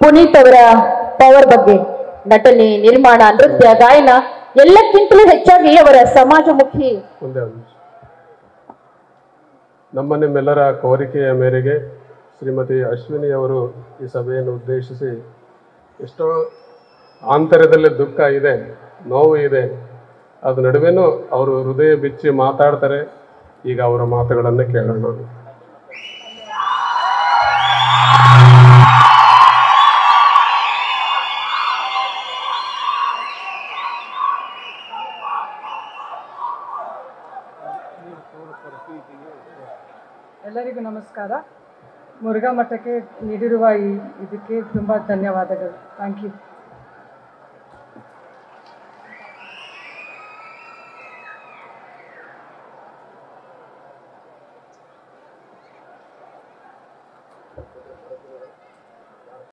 ಪುನೀತ್ ಅವರ ಪವರ್ ಬಗ್ಗೆ ನಟನೆ ನಿರ್ಮಾಣ ನೃತ್ಯ ಗಾಯನ ಎಲ್ಲಕ್ಕಿಂತಲೂ ಹೆಚ್ಚಾಗಿ ಅವರ ಸಮಾಜಮುಖಿ ಒಂದೇ ಒಂದು ನಿಮಿಷ. ನಮ್ಮ ನಿಮ್ಮೆಲ್ಲರ ಕೋರಿಕೆಯ ಮೇರೆಗೆ ಶ್ರೀಮತಿ ಅಶ್ವಿನಿ ಅವರು ಈ ಸಭೆಯನ್ನು ಉದ್ದೇಶಿಸಿ ಎಷ್ಟೋ ಆಂತರ್ಯದಲ್ಲಿ ದುಃಖ ಇದೆ ನೋವು ಇದೆ ಅದ್ರ ನಡುವೆನೂ ಅವರು ಹೃದಯ ಬಿಚ್ಚಿ ಮಾತಾಡ್ತಾರೆ ಈಗ ಅವರ ಮಾತುಗಳನ್ನು ಕೇಳೋಣ ಎಲ್ಲರಿಗೂ ನಮಸ್ಕಾರ ಮುರುಘಾ ಮಠಕ್ಕೆ ನೀಡಿರುವ ಈ ಇದಕ್ಕೆ ತುಂಬ ಧನ್ಯವಾದಗಳು ಥ್ಯಾಂಕ್ ಯು